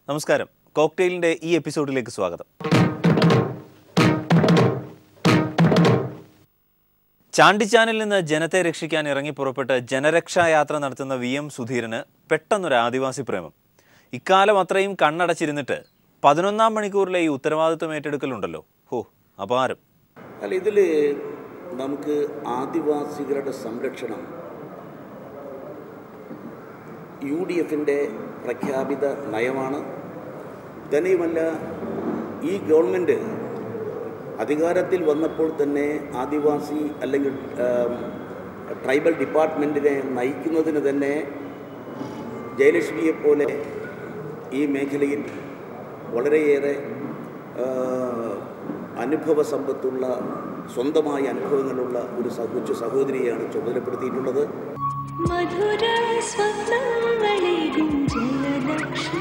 നമസ്കാരം കോക്ടെയിലിന്റെ ഈ എപ്പിസോഡിലേക്ക് സ്വാഗതം ചാണ്ടിച്ചാനിൽ നിന്ന് ജനത്തെ രക്ഷിക്കാൻ ഇറങ്ങി പുറപ്പെട്ട് ജനരക്ഷാ യാത്ര നടത്തുന്ന വി എം സുധീരന് പെട്ടെന്നൊരു ആദിവാസി പ്രേമം ഇക്കാലം അത്രയും കണ്ണടച്ചിരുന്നിട്ട് പതിനൊന്നാം മണിക്കൂറിലെ ഈ ഉത്തരവാദിത്വം ഏറ്റെടുക്കലുണ്ടല്ലോ ഹോ അപാരം അല്ല ഇതിൽ നമുക്ക് ആദിവാസികളുടെ സംരക്ഷണം യു ഡി എഫിൻ്റെ പ്രഖ്യാപിത നയമാണ് തന്നെയുമല്ല ഈ ഗവൺമെൻറ് അധികാരത്തിൽ വന്നപ്പോൾ തന്നെ ആദിവാസി അല്ലെങ്കിൽ ആം, ട്രൈബൽ ഡിപ്പാർട്ട്മെൻറ്റിനെ നയിക്കുന്നതിന് തന്നെ ജയലക്ഷ്മിയെപ്പോലെ ഈ മേഖലയിൽ വളരെയേറെ ആ, അനുഭവ സമ്പത്തുള്ള സ്വന്തമായ അനുഭവങ്ങളുള്ള ഒരു സ- കൊച്ചു സഹോദരിയെയാണ് ചുമതലപ്പെടുത്തിയിട്ടുള്ളത് മധുര സ്വപ്നങ്ങളേകും ജലലക്ഷ്മി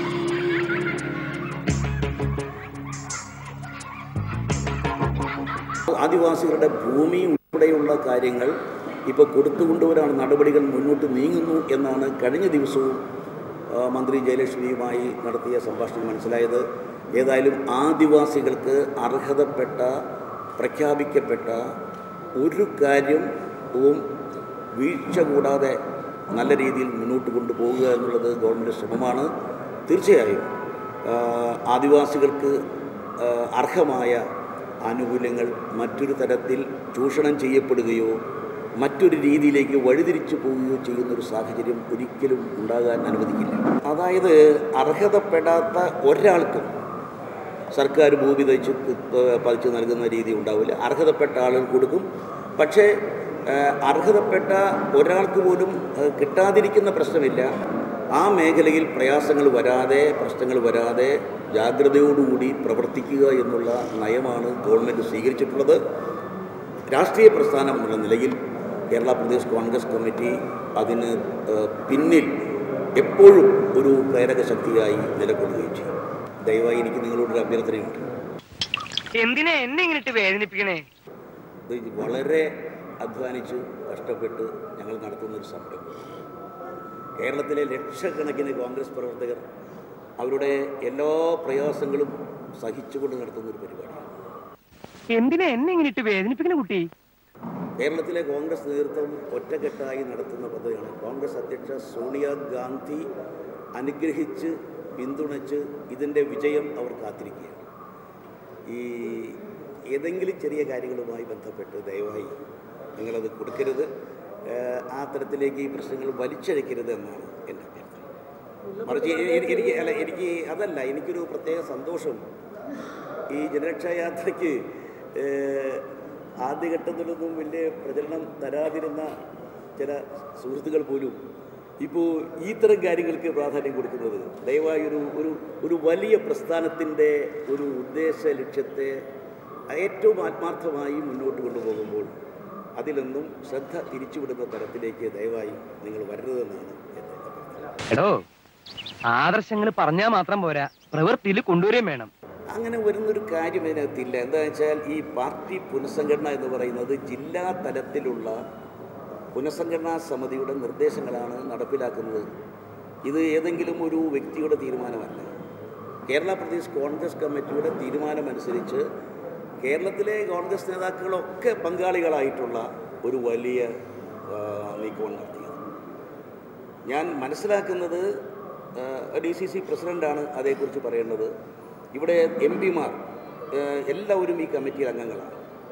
ആദിവാസികളുടെ ഭൂമി ഉൾപ്പെടെയുള്ള കാര്യങ്ങൾ ഇപ്പോൾ കൊടുത്തുകൊണ്ടുവരാൻ നടപടികൾ മുന്നോട്ട് നീങ്ങുന്നു എന്നാണ് കഴിഞ്ഞ ദിവസവും ആ, മന്ത്രി ജയലക്ഷ്മിയുമായി നടത്തിയ സംഭാഷണം മനസ്സിലായത് ഏതായാലും ആദിവാസികൾക്ക് അർഹതപ്പെട്ട പ്രഖ്യാപിക്കപ്പെട്ട ഒരു കാര്യവും വീഴ്ച കൂടാതെ നല്ല രീതിയിൽ മുന്നോട്ട് കൊണ്ടുപോകുക എന്നുള്ളത് ഗവൺമെൻറ് ശ്രമമാണ് തീർച്ചയായും ആ, ആദിവാസികൾക്ക് ആ, അർഹമായ ആനുകൂല്യങ്ങൾ മറ്റൊരു തരത്തിൽ ചൂഷണം ചെയ്യപ്പെടുകയോ മറ്റൊരു രീതിയിലേക്ക് വഴിതിരിച്ചു പോവുകയോ ചെയ്യുന്ന ഒരു സാഹചര്യം ഒരിക്കലും ഉണ്ടാകാൻ അനുവദിക്കില്ല അതായത് അർഹതപ്പെടാത്ത ഒരാൾക്കും സർക്കാർ ഭൂമി തയ്ച്ച് പതിച്ച് നൽകുന്ന രീതി ഉണ്ടാവില്ല അർഹതപ്പെട്ട ആളുകൾ കൊടുക്കും പക്ഷേ ആ, അർഹതപ്പെട്ട ഒരാൾക്ക് പോലും ആ, കിട്ടാതിരിക്കുന്ന പ്രശ്നമില്ല ആ മേഖലയിൽ പ്രയാസങ്ങൾ വരാതെ പ്രശ്നങ്ങൾ വരാതെ ജാഗ്രതയോടുകൂടി പ്രവർത്തിക്കുക എന്നുള്ള നയമാണ് ഗവൺമെൻറ് സ്വീകരിച്ചിട്ടുള്ളത് രാഷ്ട്രീയ പ്രസ്ഥാനം എന്നുള്ള നിലയിൽ കേരള പ്രദേശ് കോൺഗ്രസ് കമ്മിറ്റി അതിന് ആ, പിന്നിൽ എപ്പോഴും ഒരു പ്രേരക ശക്തിയായി നിലകൊള്ളുകയും ചെയ്യും ദയവായി എനിക്ക് നിങ്ങളോടൊരു അഭ്യർത്ഥനയുണ്ട് എന്തിനാ എന്നെ ഇങ്ങനെ ഇട്ട് വേദനിപ്പിക്കണേ ഇത് വളരെ അധ്വാനിച്ച് കഷ്ടപ്പെട്ട് ഞങ്ങൾ നടത്തുന്ന ഒരു സംരംഭം കേരളത്തിലെ ലക്ഷക്കണക്കിന് കോൺഗ്രസ് പ്രവർത്തകർ അവരുടെ എല്ലാ പ്രയാസങ്ങളും സഹിച്ചുകൊണ്ട് നടത്തുന്ന ഒരു പരിപാടിയാണ് എന്തിനാ എന്നെ ഇങ്ങനെ ഇട്ട് വേദനിപ്പിക്കണ കുട്ടി കേരളത്തിലെ കോൺഗ്രസ് നേതൃത്വം ഒറ്റക്കെട്ടായി നടത്തുന്ന പദ്ധതിയാണ് കോൺഗ്രസ് അധ്യക്ഷ സോണിയാഗാന്ധി അനുഗ്രഹിച്ച് പിന്തുണച്ച് ഇതിൻ്റെ വിജയം അവർ കാത്തിരിക്കുകയാണ് ഈ ഏതെങ്കിലും ചെറിയ കാര്യങ്ങളുമായി ബന്ധപ്പെട്ട് ദയവായി നിങ്ങളത് കൊടുക്കരുത് ഏഹ് ആ തരത്തിലേക്ക് ഈ പ്രശ്നങ്ങൾ വലിച്ചഴക്കരുത് എന്നാണ് എൻ്റെ അഭ്യർത്ഥന മറിച്ച് എ- എ- എനിക്ക് അല്ല എനിക്ക് അതല്ല എനിക്കൊരു പ്രത്യേക സന്തോഷം ഈ ജനരക്ഷാ യാത്രയ്ക്ക് ഏഹ്, ആദ്യഘട്ടത്തിലൊന്നും വലിയ പ്രചരണം തരാതിരുന്ന ചില സുഹൃത്തുക്കൾ പോലും ഇപ്പോൾ ഇത്തരം കാര്യങ്ങൾക്ക് പ്രാധാന്യം കൊടുക്കുന്നത് ദയവായി ഒരു ഒരു ഒരു വലിയ പ്രസ്ഥാനത്തിൻ്റെ ഒരു ഉദ്ദേശ ലക്ഷ്യത്തെ ഏറ്റവും ആത്മാർത്ഥമായി മുന്നോട്ട് കൊണ്ടുപോകുമ്പോൾ അതിലൊന്നും ശ്രദ്ധ തിരിച്ചുവിടുന്ന തരത്തിലേക്ക് ദയവായി നിങ്ങൾ വരരുതെന്നാണ് എൻ്റെ അഭ്യർത്ഥന എടോ ആദർശങ്ങൾ പറഞ്ഞാൽ മാത്രം പോരാ പ്രവൃത്തിയിൽ കൊണ്ടുവരികയും വേണം അങ്ങനെ വരുന്നൊരു കാര്യം ഇതിനകത്തില്ല എന്താ വെച്ചാൽ ഈ പാർട്ടി പുനഃസംഘടന എന്ന് പറയുന്നത് ജില്ലാ തലത്തിലുള്ള പുനഃസംഘടനാ സമിതിയുടെ നിർദ്ദേശങ്ങളാണ് നടപ്പിലാക്കുന്നത് ഇത് ഏതെങ്കിലും ഒരു വ്യക്തിയുടെ തീരുമാനമല്ല കേരള പ്രദേശ് കോൺഗ്രസ് കമ്മിറ്റിയുടെ തീരുമാനമനുസരിച്ച് കേരളത്തിലെ കോൺഗ്രസ് നേതാക്കളൊക്കെ പങ്കാളികളായിട്ടുള്ള ഒരു വലിയ ആ, നീക്കമാണ് നടത്തിയത് ഞാൻ മനസ്സിലാക്കുന്നത് ഡി സി സി പ്രസിഡൻ്റാണ് അതേക്കുറിച്ച് പറയേണ്ടത് ഇവിടെ എം പിമാർ എല്ലാവരും ഈ കമ്മിറ്റിയിൽ അംഗങ്ങളാണ്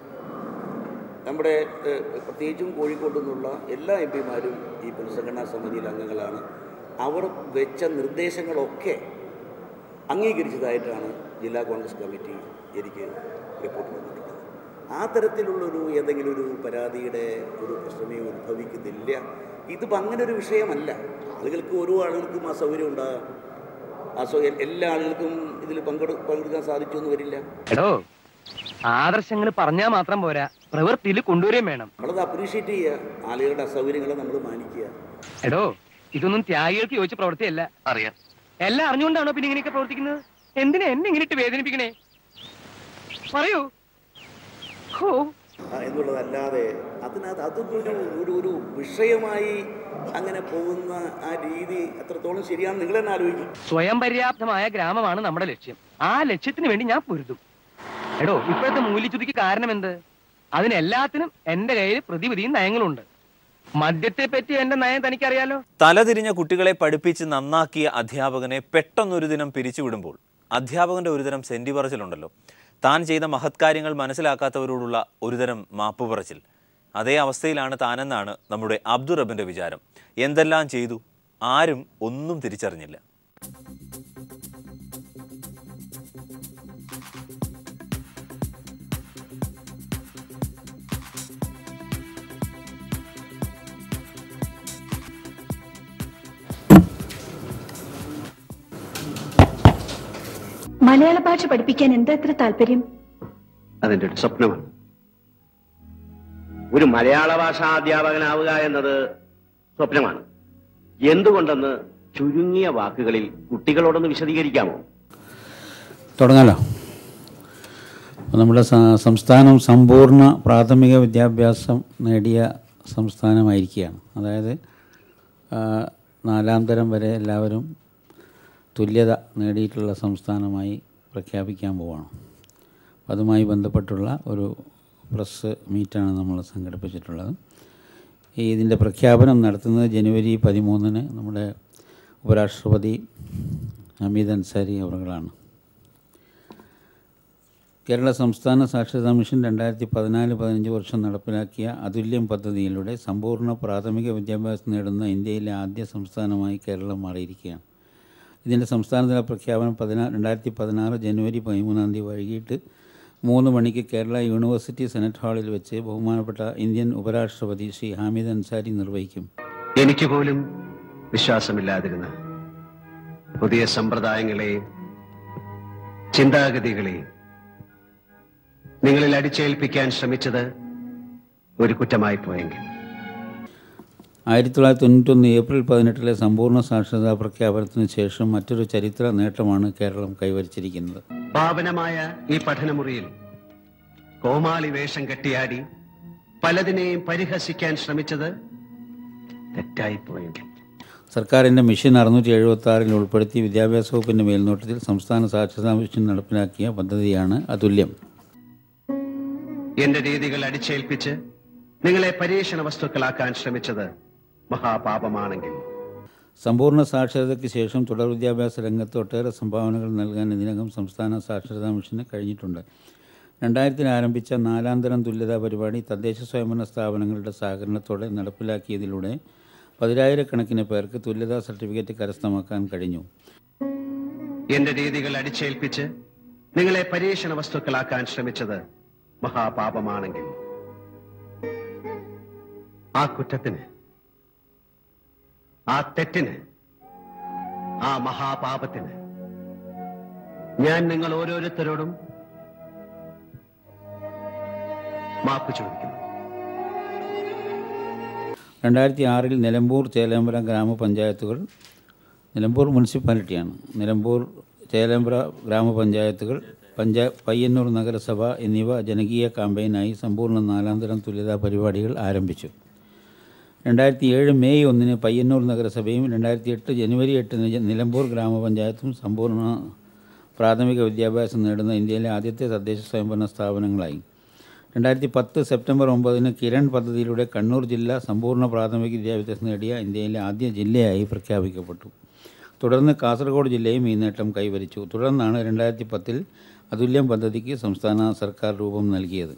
നമ്മുടെ ഏഹ്, പ്രത്യേകിച്ചും കോഴിക്കോട് നിന്നുള്ള എല്ലാ എം പിമാരും ഈ പുനഃസംഘടനാ സമിതിയിൽ അംഗങ്ങളാണ് അവർ വെച്ച നിർദ്ദേശങ്ങളൊക്കെ അംഗീകരിച്ചതായിട്ടാണ് ജില്ലാ കോൺഗ്രസ് കമ്മിറ്റി എനിക്ക് റിപ്പോർട്ട് വന്നിട്ടുള്ളത് ആ തരത്തിലുള്ളൊരു ഏതെങ്കിലും ഒരു പരാതിയുടെ ഒരു പ്രശ്നമേ ഉത്ഭവിക്കുന്നില്ല ഇതിപ്പോൾ അങ്ങനെ ഒരു വിഷയമല്ല ആളുകൾക്ക് ഓരോ ആളുകൾക്കും ആ സൗകര്യം ഉണ്ടാകാം ആ സൗ എല്ലാ ആളുകൾക്കും ഇതിൽ പങ്കെടു പങ്കെടുക്കാൻ സാധിച്ചു എന്ന് വരില്ല എടോ ആദർശങ്ങൾ പറഞ്ഞാൽ മാത്രം പോരാ പ്രവൃത്തിയിൽ കൊണ്ടുവരികയും വേണം നമ്മളത് അപ്രീഷിയേറ്റ് ചെയ്യുക ആളുകളുടെ അസൗകര്യങ്ങളെ നമ്മൾ മാനിക്കുക എടോ ഇതൊന്നും ത്യാഗികൾക്ക് യോജിച്ച പ്രവൃത്തിയല്ല അറിയാം എല്ലാം അറിഞ്ഞുകൊണ്ടാണോ പിന്നെ ഇങ്ങനെയൊക്കെ പ്രവർത്തിക്കുന്നത് എന്തിനാ എന്നെ ഇങ്ങനെ ഇട്ട് വേദനിപ്പിക്കണേ പറയൂ ഹോ ആ, എന്നുള്ളതല്ലാതെ അതിനകത്ത് അതൊന്നും ഒരു ഒരു ഒരു വിഷയമായി അങ്ങനെ പോകുന്ന ആ രീതി അത്രത്തോളം ശരിയാണെന്ന് നിങ്ങൾ തന്നെ ആലോചിക്കും സ്വയം പര്യാപ്തമായ ഗ്രാമമാണ് നമ്മുടെ ലക്ഷ്യം ആ ലക്ഷ്യത്തിന് വേണ്ടി ഞാൻ പൊരുതും എടോ ഇപ്പോഴത്തെ മൂല്യച്യുതിക്ക് കാരണം എന്ത് അതിനെല്ലാത്തിനും എന്റെ കയ്യിൽ പ്രതിവിധിയും നയങ്ങളുണ്ട് മദ്യത്തെ പറ്റി എന്റെ നയം തനിക്കറിയാലോ തലതിരിഞ്ഞ കുട്ടികളെ പഠിപ്പിച്ച് നന്നാക്കിയ അധ്യാപകനെ പെട്ടെന്നൊരു ദിനം പിരിച്ചുവിടുമ്പോൾ അധ്യാപകന്റെ ഒരുതരം സെന്റി പറച്ചിലുണ്ടല്ലോ താൻ ചെയ്ത മഹത്കാര്യങ്ങൾ മനസ്സിലാക്കാത്തവരോടുള്ള ഒരുതരം മാപ്പ് പറച്ചിൽ അതേ അവസ്ഥയിലാണ് താനെന്നാണ് നമ്മുടെ അബ്ദുറബിന്റെ വിചാരം എന്തെല്ലാം ചെയ്തു ആരും ഒന്നും തിരിച്ചറിഞ്ഞില്ല മലയാള ഭാഷ പഠിപ്പിക്കാൻ എന്താ ഇത്ര താല്പര്യം അതിൻ്റെ ഒരു സ്വപ്നമാണ് ഒരു മലയാള ഭാഷാ അധ്യാപകനാവുക എന്നത് സ്വപ്നമാണ് എന്തുകൊണ്ടെന്ന് ചുരുങ്ങിയ വാക്കുകളിൽ കുട്ടികളോടൊന്ന് വിശദീകരിക്കാമോ തുടങ്ങാലോ അപ്പോൾ നമ്മുടെ സ- സംസ്ഥാനം സമ്പൂർണ്ണ പ്രാഥമിക വിദ്യാഭ്യാസം നേടിയ സംസ്ഥാനമായിരിക്കുകയാണ് അതായത് ആ, നാലാം തരം വരെ എല്ലാവരും തുല്യത നേടിയിട്ടുള്ള സംസ്ഥാനമായി പ്രഖ്യാപിക്കാൻ പോവാണ് അപ്പോൾ അതുമായി ബന്ധപ്പെട്ടുള്ള ഒരു പ്രസ് മീറ്റാണ് നമ്മൾ സംഘടിപ്പിച്ചിട്ടുള്ളത് ഈ ഇതിൻ്റെ പ്രഖ്യാപനം നടത്തുന്നത് ജനുവരി പതിമൂന്നിന് നമ്മുടെ ഉപരാഷ്ട്രപതി ഹമീദ് അൻസാരി അവറുകളാണ് കേരള സംസ്ഥാന സാക്ഷരതാ മിഷൻ രണ്ടായിരത്തി പതിനാല് പതിനഞ്ച് വർഷം നടപ്പിലാക്കിയ അതുല്യം പദ്ധതിയിലൂടെ സമ്പൂർണ്ണ പ്രാഥമിക വിദ്യാഭ്യാസം നേടുന്ന ഇന്ത്യയിലെ ആദ്യ സംസ്ഥാനമായി കേരളം മാറിയിരിക്കുകയാണ് ഇതിൻ്റെ സംസ്ഥാനതല പ്രഖ്യാപനം പതിനാ രണ്ടായിരത്തി പതിനാറ് ജനുവരി പതിമൂന്നാം തീയതി വൈകിട്ട് മൂന്ന് മണിക്ക് കേരള യൂണിവേഴ്സിറ്റി സെനറ്റ് ഹാളിൽ വെച്ച് ബഹുമാനപ്പെട്ട ഇന്ത്യൻ ഉപരാഷ്ട്രപതി ശ്രീ ഹാമിദ് അൻസാരി നിർവഹിക്കും എനിക്ക് പോലും വിശ്വാസമില്ലാതിരുന്ന പുതിയ സമ്പ്രദായങ്ങളെയും ചിന്താഗതികളെയും നിങ്ങളിൽ അടിച്ചേൽപ്പിക്കാൻ ശ്രമിച്ചത് ഒരു കുറ്റമായി പോയെങ്കിൽ ആയിരത്തി തൊള്ളായിരത്തി തൊണ്ണൂറ്റൊന്ന് ഏപ്രിൽ പതിനെട്ടിലെ സമ്പൂർണ്ണ സാക്ഷരതാ പ്രഖ്യാപനത്തിന് ശേഷം മറ്റൊരു ചരിത്ര നേട്ടമാണ് കേരളം കൈവരിച്ചിരിക്കുന്നത് പാവനമായ ഈ പഠനമുറിയിൽ കോമാളി വേഷം കെട്ടിയാടി പലതിനെയും പരിഹസിക്കാൻ ശ്രമിച്ചത് തെറ്റായിപ്പോയെങ്കിൽ സർക്കാരിൻ്റെ മിഷൻ അറുന്നൂറ്റി എഴുപത്തി ആറിൽ ഉൾപ്പെടുത്തി വിദ്യാഭ്യാസ വകുപ്പിൻ്റെ മേൽനോട്ടത്തിൽ സംസ്ഥാന സാക്ഷരതാ മിഷൻ നടപ്പിലാക്കിയ പദ്ധതിയാണ് അതുല്യം എന്റെ രീതികൾ അടിച്ചേൽപ്പിച്ച് നിങ്ങളെ പരീക്ഷണ വസ്തുക്കളാക്കാൻ ശ്രമിച്ചത് മഹാപാപമാണെങ്കിൽ സമ്പൂർണ്ണ സാക്ഷരതയ്ക്ക് ശേഷം തുടർ വിദ്യാഭ്യാസ രംഗത്ത് ഒട്ടേറെ സംഭാവനകൾ നൽകാൻ ഇതിനകം സംസ്ഥാന സാക്ഷരതാ മിഷന് കഴിഞ്ഞിട്ടുണ്ട് രണ്ടായിരത്തിൽ ആരംഭിച്ച നാലാം തരം തുല്യതാ പരിപാടി തദ്ദേശ സ്വയംഭരണ സ്ഥാപനങ്ങളുടെ സഹകരണത്തോടെ നടപ്പിലാക്കിയതിലൂടെ പതിനായിരക്കണക്കിന് പേർക്ക് തുല്യതാ സർട്ടിഫിക്കറ്റ് കരസ്ഥമാക്കാൻ കഴിഞ്ഞു എന്റെ രീതികൾ അടിച്ചേൽപ്പിച്ച് നിങ്ങളെ പരീക്ഷണ വസ്തുക്കളാക്കാൻ ശ്രമിച്ചത് മഹാപാപമാണെങ്കിൽ ആ കുറ്റത്തിന് ആ തെറ്റിന് ആ മഹാപാപത്തിന് ഞാൻ നിങ്ങൾ ഓരോരുത്തരോടും മാപ്പ് ചോദിക്കുന്നു രണ്ടായിരത്തി ആറിൽ നിലമ്പൂർ ചേലേമ്പ്ര ഗ്രാമപഞ്ചായത്തുകൾ നിലമ്പൂർ മുനിസിപ്പാലിറ്റിയാണ് നിലമ്പൂർ ചേലേമ്പ്ര ഗ്രാമപഞ്ചായത്തുകൾ പഞ്ചായ പയ്യന്നൂർ നഗരസഭ എന്നിവ ജനകീയ ക്യാമ്പയിനായി സമ്പൂർണ്ണ നാലാം തരം തുല്യതാ പരിപാടികൾ ആരംഭിച്ചു രണ്ടായിരത്തി ഏഴ് മെയ് ഒന്നിന് പയ്യന്നൂർ നഗരസഭയും രണ്ടായിരത്തി എട്ട് ജനുവരി എട്ടിന് ജ- നിലമ്പൂർ ഗ്രാമപഞ്ചായത്തും സമ്പൂർണ്ണ പ്രാഥമിക വിദ്യാഭ്യാസം നേടുന്ന ഇന്ത്യയിലെ ആദ്യത്തെ തദ്ദേശ സ്വയംഭരണ സ്ഥാപനങ്ങളായി രണ്ടായിരത്തി പത്ത് സെപ്റ്റംബർ ഒമ്പതിന് കിരൺ പദ്ധതിയിലൂടെ കണ്ണൂർ ജില്ല സമ്പൂർണ്ണ പ്രാഥമിക വിദ്യാഭ്യാസം നേടിയ ഇന്ത്യയിലെ ആദ്യ ജില്ലയായി പ്രഖ്യാപിക്കപ്പെട്ടു തുടർന്ന് കാസർഗോഡ് ജില്ലയും ഈ നേട്ടം കൈവരിച്ചു തുടർന്നാണ് രണ്ടായിരത്തി പത്തിൽ അതുല്യം പദ്ധതിക്ക് സംസ്ഥാന സർക്കാർ രൂപം നൽകിയത്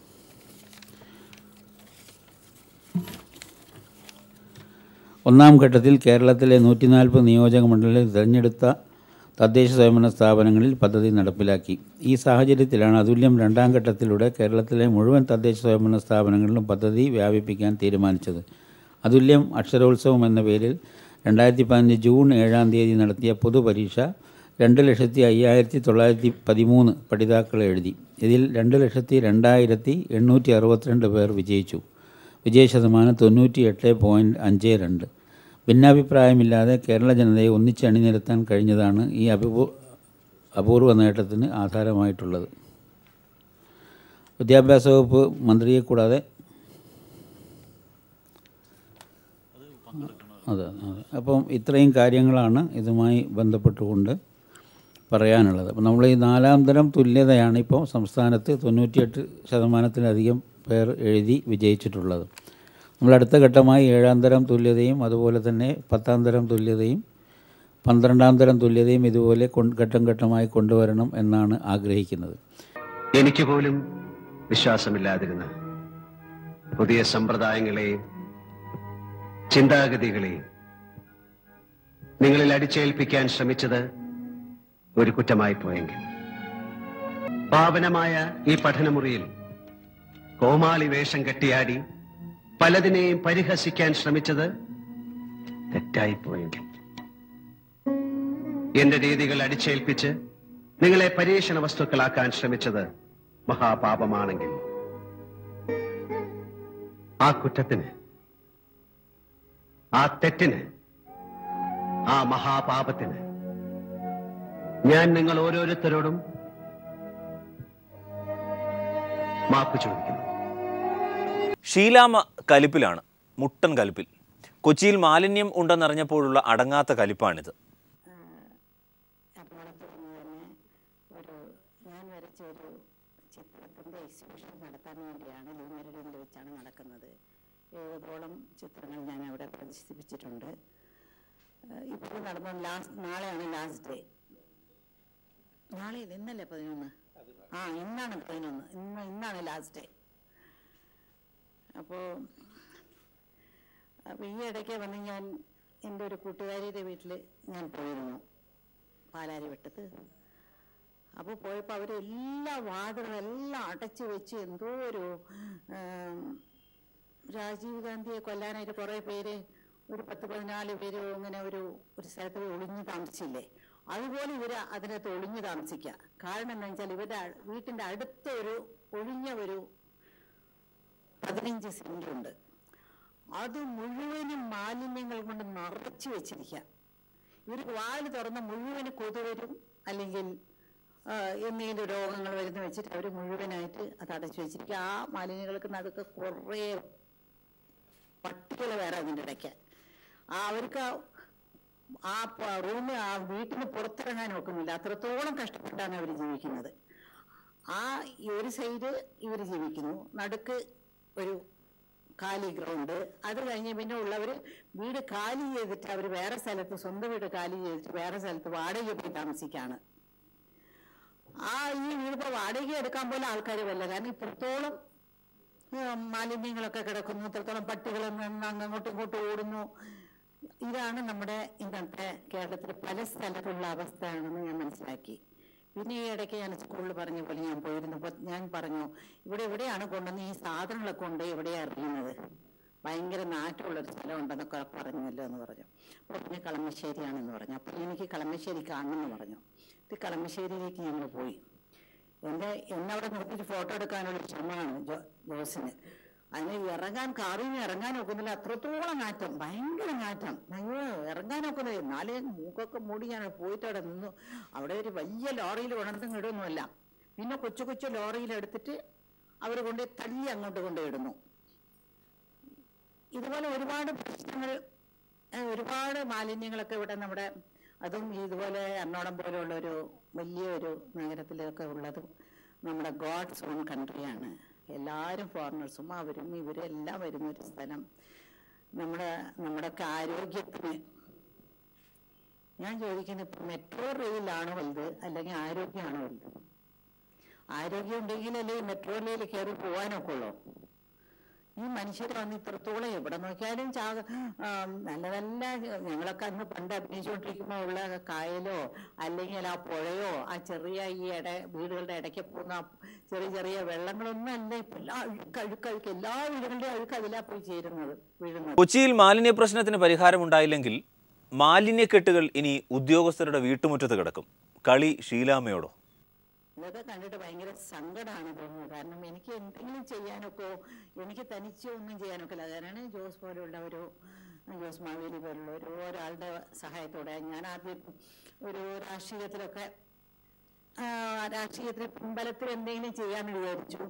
ഒന്നാം ഘട്ടത്തിൽ കേരളത്തിലെ നൂറ്റി നാൽപ്പത് നിയോജക മണ്ഡലങ്ങളിൽ തിരഞ്ഞെടുത്ത തദ്ദേശ സ്വയംഭരണ സ്ഥാപനങ്ങളിൽ പദ്ധതി നടപ്പിലാക്കി ഈ സാഹചര്യത്തിലാണ് അതുല്യം രണ്ടാം ഘട്ടത്തിലൂടെ കേരളത്തിലെ മുഴുവൻ തദ്ദേശ സ്വയംഭരണ സ്ഥാപനങ്ങളിലും പദ്ധതി വ്യാപിപ്പിക്കാൻ തീരുമാനിച്ചത് അതുല്യം അക്ഷരോത്സവം എന്ന പേരിൽ രണ്ടായിരത്തി പതിനഞ്ച് ജൂൺ ഏഴാം തീയതി നടത്തിയ പൊതുപരീക്ഷ രണ്ട് ലക്ഷത്തി അയ്യായിരത്തി തൊള്ളായിരത്തി പതിമൂന്ന് പഠിതാക്കൾ എഴുതി ഇതിൽ രണ്ട് ലക്ഷത്തി രണ്ടായിരത്തി എണ്ണൂറ്റി അറുപത്തിരണ്ട് പേർ വിജയിച്ചു വിജയ ശതമാനം തൊണ്ണൂറ്റി എട്ട് പോയിൻറ്റ് അഞ്ച് രണ്ട് ഭിന്നാഭിപ്രായമില്ലാതെ കേരള ജനതയെ ഒന്നിച്ച് അണിനിരത്താൻ കഴിഞ്ഞതാണ് ഈ അപൂ അപൂർവ നേട്ടത്തിന് ആധാരമായിട്ടുള്ളത് വിദ്യാഭ്യാസ വകുപ്പ് മന്ത്രിയെ കൂടാതെ അതെ അതെ അപ്പം ഇത്രയും കാര്യങ്ങളാണ് ഇതുമായി ബന്ധപ്പെട്ടുകൊണ്ട് പറയാനുള്ളത് അപ്പം നമ്മൾ ഈ നാലാം തരം തുല്യതയാണ് ഇപ്പോൾ സംസ്ഥാനത്ത് തൊണ്ണൂറ്റിയെട്ട് ശതമാനത്തിലധികം പേർ എഴുതി വിജയിച്ചിട്ടുള്ളത് നമ്മൾ അടുത്ത ഘട്ടമായി ഏഴാം തരം തുല്യതയും അതുപോലെ തന്നെ പത്താം തരം തുല്യതയും പന്ത്രണ്ടാം തരം തുല്യതയും ഇതുപോലെ കൊണ്ട് ഘട്ടം ഘട്ടമായി കൊണ്ടുവരണം എന്നാണ് ആഗ്രഹിക്കുന്നത് എനിക്ക് പോലും വിശ്വാസമില്ലാതിരുന്ന പുതിയ സമ്പ്രദായങ്ങളെയും ചിന്താഗതികളെയും നിങ്ങളിൽ അടിച്ചേൽപ്പിക്കാൻ ശ്രമിച്ചത് ഒരു കുറ്റമായി പോയെങ്കിൽ പാവനമായ ഈ പഠനമുറിയിൽ കോമാളി വേഷം കെട്ടിയാടി പലതിനെയും പരിഹസിക്കാൻ ശ്രമിച്ചത് തെറ്റായി പോയെങ്കിൽ എന്റെ രീതികൾ അടിച്ചേൽപ്പിച്ച് നിങ്ങളെ പരീക്ഷണ വസ്തുക്കളാക്കാൻ ശ്രമിച്ചത് മഹാപാപമാണെങ്കിൽ ആ കുറ്റത്തിന് ആ തെറ്റിന് ആ മഹാപാപത്തിന് ഞാൻ നിങ്ങൾ ഓരോരുത്തരോടും മാപ്പ് ചോദിക്കുന്നു ഷീലാമ കലിപ്പിലാണ് മുട്ടൻ കലിപ്പിൽ കൊച്ചിയിൽ മാലിന്യം ഉണ്ടെന്നറിഞ്ഞപ്പോഴുള്ള അടങ്ങാത്ത കലിപ്പാണിത് എറണാകുളത്ത് നിന്ന് തന്നെ ഒരു ഞാൻ വരച്ച ഒരു ചിത്രത്തിൻ്റെ എക്സിബിഷൻ നടത്താൻ വേണ്ടിയാണ് ലൂമരടിയിൽ വെച്ചാണ് നടക്കുന്നത് എഴുപതോളം ചിത്രങ്ങൾ ഞാൻ അവിടെ പ്രദർശിപ്പിച്ചിട്ടുണ്ട് ഇപ്പോൾ നടന്ന ലാസ്റ്റ് നാളെയാണ് ലാസ്റ്റ് ഡേ നാളെ ഇല്ല, ഇന്നല്ലേ പതിനൊന്ന് ആ ഇന്നാണ് പതിനൊന്ന് ഇന്ന് ഇന്നാണ് ലാസ്റ്റ് ഡേ അപ്പോൾ അപ്പോൾ ഈ ഇടയ്ക്ക് വന്ന് ഞാൻ എൻ്റെ ഒരു കൂട്ടുകാരിയുടെ വീട്ടിൽ ഞാൻ പോയിരുന്നു പാലാരി വെട്ടത്ത് അപ്പോൾ പോയപ്പോൾ അവർ എല്ലാ വാതിലും എല്ലാം അടച്ചു വെച്ച് എന്തോ ഒരു ആം, രാജീവ് ഗാന്ധിയെ കൊല്ലാനായിട്ട് കുറേ പേര് ഒരു പത്ത് പതിനാല് പേര് ഇങ്ങനെ ഒരു ഒരു സ്ഥലത്ത് പോയി ഒളിഞ്ഞു താമസിച്ചില്ലേ അതുപോലെ ഇവർ അതിനകത്ത് ഒളിഞ്ഞു താമസിക്കുക കാരണം എന്താ വെച്ചാൽ ഇവരുടെ അ- വീട്ടിൻ്റെ അടുത്ത ഒരു ഒഴിഞ്ഞ ഒരു പതിനഞ്ച് സെൻറ്റുണ്ട് അത് മുഴുവനും മാലിന്യങ്ങൾ കൊണ്ട് നിറച്ചു വെച്ചിരിക്കുക ഇവർക്ക് വാതിൽ തുറന്ന് മുഴുവന് കൊതു വരും അല്ലെങ്കിൽ ആ, എന്തെങ്കിലും രോഗങ്ങൾ വരുന്ന വെച്ചിട്ട് അവർ മുഴുവനായിട്ട് അത് അടച്ചു വെച്ചിരിക്കുക ആ മാലിന്യങ്ങൾക്ക് നടുക്ക് കുറേ പട്ടികൾ വേറെ അതിൻ്റെ ഇടയ്ക്ക് ആ അവർക്ക് ആ- ആ റൂമിൽ ആ വീട്ടിന് പുറത്തിറങ്ങാൻ ഒക്കുന്നില്ല അത്രത്തോളം കഷ്ടപ്പെട്ടാണ് അവർ ജീവിക്കുന്നത് ആ ഈ ഒരു സൈഡ് ഇവർ ജീവിക്കുന്നു നടുക്ക് ഒരു കാലി ഗ്രൗണ്ട് അത് കഴിഞ്ഞ് പിന്നെ ഉള്ളവർ വീട് കാലി ചെയ്തിട്ട് അവർ വേറെ സ്ഥലത്ത് സ്വന്തം വീട് കാലി ചെയ്തിട്ട് വേറെ സ്ഥലത്ത് വാടക പോയി താമസിക്കാണ് ആ ഈ വീട് ഇപ്പോൾ വാടക എടുക്കാൻ പോലും ആൾക്കാർ വല്ല കാരണം ഇത്രത്തോളം ഉം, മാലിന്യങ്ങളൊക്കെ കിടക്കുന്നു ഇത്രത്തോളം പട്ടികൾ അങ്ങോട്ടും ഇങ്ങോട്ടും ഓടുന്നു ഇതാണ് നമ്മുടെ ഇന്നത്തെ കേരളത്തിൽ പല സ്ഥലത്തുള്ള അവസ്ഥയാണെന്ന് ഞാൻ മനസ്സിലാക്കി പിന്നെ ഈ ഇടയ്ക്ക് ഞാൻ സ്കൂളിൽ പറഞ്ഞ പോലെ ഞാൻ പോയിരുന്നപ്പോൾ ഞാൻ പറഞ്ഞു ഇവിടെ എവിടെയാണ് കൊണ്ടുവന്ന് ഈ സാധനങ്ങളൊക്കെ കൊണ്ട് എവിടെയാണ് എറിയുന്നത് ഭയങ്കര നാറ്റമുള്ളൊരു സ്ഥലമുണ്ടെന്നൊക്കെ പറഞ്ഞല്ലോ എന്ന് പറഞ്ഞു അപ്പോൾ പിന്നെ കളമശ്ശേരിയാണെന്ന് പറഞ്ഞു അപ്പോൾ എനിക്ക് കളമശ്ശേരി കാണണമെന്ന് പറഞ്ഞു ഇത് കളമശ്ശേരിയിലേക്ക് ഞങ്ങൾ പോയി എൻ്റെ എന്നെ അവിടെ നിർത്തിയിട്ട് ഫോട്ടോ എടുക്കാനുള്ള ശ്രമമാണ് ജോ ജോസിന് അതിന് ഇറങ്ങാൻ കാറിൽ നിന്ന് ഇറങ്ങാൻ ഒക്കുന്നില്ല അത്രത്തോളം നാറ്റം ഭയങ്കര നാറ്റം അയ്യോ ഇറങ്ങാൻ ഒക്കുന്നില്ല എന്നാലേ മൂക്കൊക്കെ മൂടി ഞാൻ പോയിട്ട് അവിടെ നിന്നു അവിടെ ഒരു വലിയ ലോറിയിൽ ഉണർത്തും ഇടുമൊന്നുമല്ല പിന്നെ കൊച്ചു കൊച്ചു ലോറിയിൽ എടുത്തിട്ട് അവർ കൊണ്ട് തള്ളി അങ്ങോട്ട് കൊണ്ടിടുന്നു ഇതുപോലെ ഒരുപാട് പ്രശ്നങ്ങൾ ഏഹ് ഒരുപാട് മാലിന്യങ്ങളൊക്കെ ഇവിടെ നമ്മുടെ അതും ഇതുപോലെ എറണാകുളം പോലെയുള്ള ഒരു വലിയൊരു നഗരത്തിലൊക്കെ ഉള്ളത് നമ്മുടെ ഗോഡ്സ് ഓൺ കൺട്രിയാണ് എല്ലാവരും ഫോറിനേഴ്സും അവരും ഇവരും എല്ലാം വരുന്ന ഒരു സ്ഥലം നമ്മുടെ നമ്മുടെയൊക്കെ ആരോഗ്യത്തിന് ഞാൻ ചോദിക്കുന്നത് ഇപ്പം മെട്രോ റെയിലാണോ വലുത് അല്ലെങ്കിൽ ആരോഗ്യമാണോ വലുത് ആരോഗ്യം ഉണ്ടെങ്കിലല്ലേ മെട്രോ റെയിൽ കയറി പോകാനൊക്കെ ഉള്ളൂ ഈ മനുഷ്യർ വന്ന് ഇത്രത്തോളം എവിടെ നോക്കിയാലും ചാക ആ, നല്ല നല്ല ഞങ്ങളൊക്കെ അന്ന് പണ്ട് അഭിനയിച്ചുകൊണ്ടിരിക്കുമ്പോൾ ഉള്ള കായലോ അല്ലെങ്കിൽ ആ പുഴയോ ആ ചെറിയ ഈ ഇട വീടുകളുടെ ഇടയ്ക്ക് പോകുന്ന ആ ചെറിയ ചെറിയ വെള്ളങ്ങളൊന്നും അല്ല ഇപ്പം എല്ലാ അഴുക്ക് അഴുക്ക് അഴുക്ക് എല്ലാ വീടുകളുടെയും അഴുക്ക് അതിലാ പോയി ചേരുന്നത് വീഴുന്നത് കൊച്ചിയിൽ മാലിന്യ പ്രശ്നത്തിന് പരിഹാരമുണ്ടായില്ലെങ്കിൽ മാലിന്യക്കെട്ടുകൾ ഇനി ഉദ്യോഗസ്ഥരുടെ വീട്ടുമുറ്റത്ത് കിടക്കും കളി ഷീലാമ്മയോടോ ഇതൊക്കെ കണ്ടിട്ട് ഭയങ്കര സങ്കടമാണ് തോന്നുന്നത് കാരണം എനിക്ക് എന്തെങ്കിലും ചെയ്യാനൊക്കെ എനിക്ക് തനിച്ച് ഒന്നും ചെയ്യാനൊക്കെ ഇല്ല കാരണം ജോസ് പോലുള്ള ഒരു ജോസ് മാവേലി പോലുള്ള ഒരു ഒരാളുടെ സഹായത്തോടെ ഞാൻ ആദ്യം ഒരു രാഷ്ട്രീയത്തിലൊക്കെ ആ, രാഷ്ട്രീയത്തിൽ പിൻബലത്തിൽ എന്തെങ്കിലും ചെയ്യാമെന്ന് വിചാരിച്ചു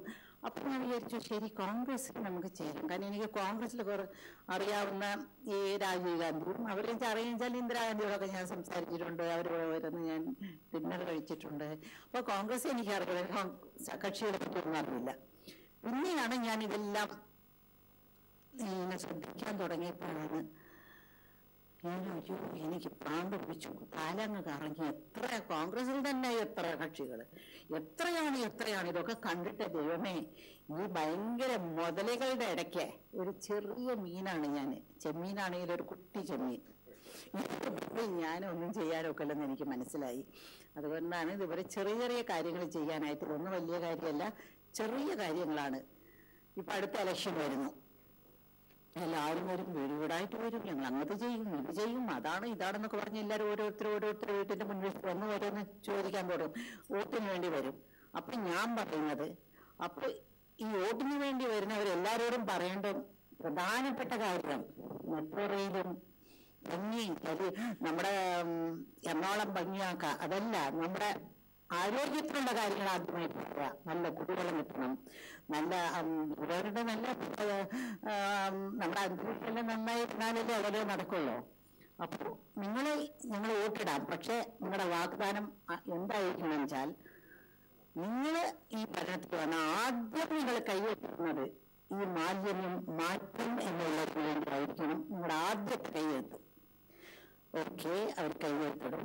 അപ്പൊ ഞാൻ വിചാരിച്ചു ശരി കോൺഗ്രസ്സിൽ നമുക്ക് ചേരാം കാരണം എനിക്ക് കോൺഗ്രസ്സിൽ കുറെ അറിയാവുന്ന ഈ രാജീവ് ഗാന്ധിയും അവരെ അറിയിച്ചാൽ ഇന്ദിരാഗാന്ധിയോടൊക്കെ ഞാൻ സംസാരിച്ചിട്ടുണ്ട് അവരോട് വരുന്ന ഞാൻ ഡിന്നർ കഴിച്ചിട്ടുണ്ട് അപ്പൊ കോൺഗ്രസ് എനിക്ക് അറിയാം കക്ഷികളെ പറ്റി ഒന്നും അറിയില്ല പിന്നെയാണ് ഞാൻ ഇതെല്ലാം ഇങ്ങനെ ശ്രദ്ധിക്കാൻ തുടങ്ങിയപ്പോഴാണ് ഞാൻ അയ്യോ എനിക്ക് പ്രാന്ത് പിടിച്ചു കാലങ്ങ് കറങ്ങി എത്ര കോൺഗ്രസിൽ തന്നെ എത്ര കക്ഷികൾ എത്രയാണ് എത്രയാണ് ഇതൊക്കെ കണ്ടിട്ട് ദൈവമേ ഈ ഭയങ്കര മുതലുകളുടെ ഇടയ്ക്ക് ഒരു ചെറിയ മീനാണ് ഞാൻ ചെമ്മീനാണെങ്കിൽ ഒരു കുട്ടി ചെമ്മീൻ ഞാനൊന്നും ചെയ്യാനൊക്കില്ലെന്ന് എനിക്ക് മനസ്സിലായി അതുകൊണ്ടാണ് ഇതുവരെ ചെറിയ ചെറിയ കാര്യങ്ങൾ ചെയ്യാനായിട്ട് ഒന്നും വലിയ കാര്യമല്ല ചെറിയ കാര്യങ്ങളാണ് ഇപ്പൊ അടുത്ത ഇലക്ഷൻ വരുന്നു എല്ലാവരും വരും വീട് വീടായിട്ട് വരും ഞങ്ങൾ അങ്ങനത്തെ ചെയ്യും ഇത് ചെയ്യും അതാണ് ഇതാണെന്നൊക്കെ പറഞ്ഞ് എല്ലാവരും ഓരോരുത്തർ ഓരോരുത്തർ വീട്ടിന്റെ മുന്നിൽ വന്ന് ഓരോന്ന് ചോദിക്കാൻ തുടങ്ങും വോട്ടിന് വേണ്ടി വരും അപ്പൊ ഞാൻ പറയുന്നത് അപ്പൊ ഈ വോട്ടിന് വേണ്ടി വരുന്നവരെല്ലാരോടും പറയേണ്ട പ്രധാനപ്പെട്ട കാര്യം മെട്രോ റെയിലും ഭംഗി അത് നമ്മുടെ ഉം, എറണാകുളം ഭംഗിയാക്ക അതല്ല നമ്മുടെ ആരോഗ്യത്തിനുള്ള കാര്യങ്ങൾ ആദ്യമായി പറയുക നല്ല കുടിവെള്ളം കിട്ടണം നല്ല ഉം, ഇവരുടെ നല്ല ഉം, നമ്മുടെ അന്തരീക്ഷം നന്നായി ഇരുന്നാലല്ലേ അവിടെ നടക്കുള്ളൂ അപ്പോൾ നിങ്ങൾ ഞങ്ങൾ വോട്ടിടാം പക്ഷെ നിങ്ങളുടെ വാഗ്ദാനം അ- എന്തായിരിക്കണം വെച്ചാൽ നിങ്ങൾ ഈ ഭരണത്തിൽ വന്ന ആദ്യം നിങ്ങൾ കൈവെക്കുന്നത് ഈ മാലിന്യം മാറ്റം എന്നുള്ളതിന് വേണ്ടിയായിരിക്കണം നിങ്ങളുടെ ആദ്യത്തെ കൈവെപ്പ് ഓക്കെ അവർ കൈവെപ്പിടും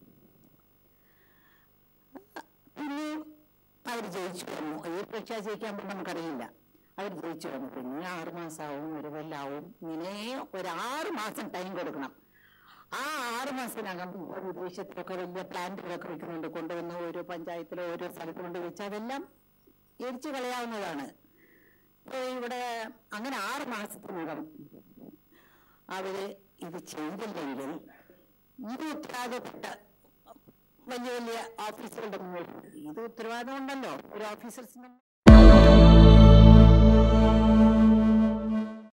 പിന്നെ അവർ ജയിച്ചു വന്നു ഈ പരീക്ഷ ജയിക്കാൻ പോകുമ്പോൾ നമുക്കറിയില്ല അവർ ജയിച്ചു വന്നു പിന്നെ ആറ് മാസമാവും ഒരു കൊല്ലാവും ഇങ്ങനെ ഒരു ആറ് മാസം ടൈം കൊടുക്കണം ആ ആറ് മാസത്തിനകം ഇപ്പോൾ വിദേശത്തിലൊക്കെ വലിയ പ്ലാന്റുകളൊക്കെ വെക്കുന്നുണ്ട് കൊണ്ടുവന്ന് ഓരോ പഞ്ചായത്തിലോ ഓരോ സ്ഥലത്ത് കൊണ്ട് വെച്ച് അതെല്ലാം എരിച്ചു കളയാവുന്നതാണ് ഇപ്പൊ ഇവിടെ അങ്ങനെ ആറ് മാസത്തിനകം അവര് ഇത് ചെയ്തില്ലെങ്കിൽ ഇത് ഉത്തരവാദപ്പെട്ട വലിയ വലിയ ഓഫീസറുടെ മുന്നിൽ ഇത് ഉത്തരവാദം ഉണ്ടല്ലോ ഒരു ഓഫീസേഴ്സിന്